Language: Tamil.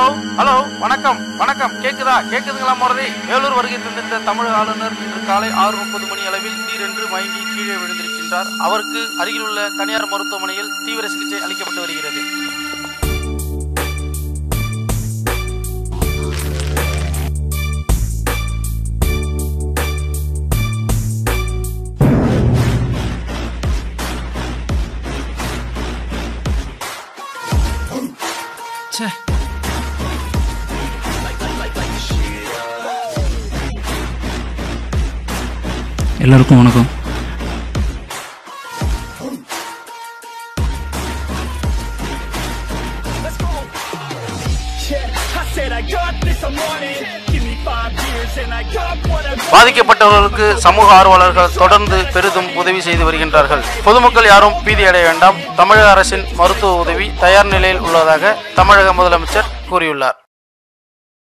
ஹலோ வணக்கம் வணக்கம் கேக்குதா கேக்குதுங்களா முரளி வேலூர் வருகை தந்திருந்த தமிழக ஆளுநர் இன்று காலை ஆறு முப்பது மணி அளவில் திடீரென்று மயங்கி கீழே விழுந்திருக்கின்றார் அவருக்கு அருகிலுள்ள தனியார் மருத்துவமனையில் தீவிர சிகிச்சை அளிக்கப்பட்டு வருகிறது ச்சே எல்லாருக்கும் வணக்கம் I said I got this, I'm on it. Give me five years and I got what I want. பாதிக்கப்பட்டவர்களுக்கு சமூக ஆர்வலர்கள் தொடர்ந்து பெரிதும் உதவி செய்து வருகின்றார்கள் பொதுமக்கள் யாரும் பீதியடைய வேண்டாம் தமிழக அரசின் மருத்துவ உதவி தயார் நிலையில் உள்ளதாக தமிழக முதலமைச்சர் கூறியுள்ளார்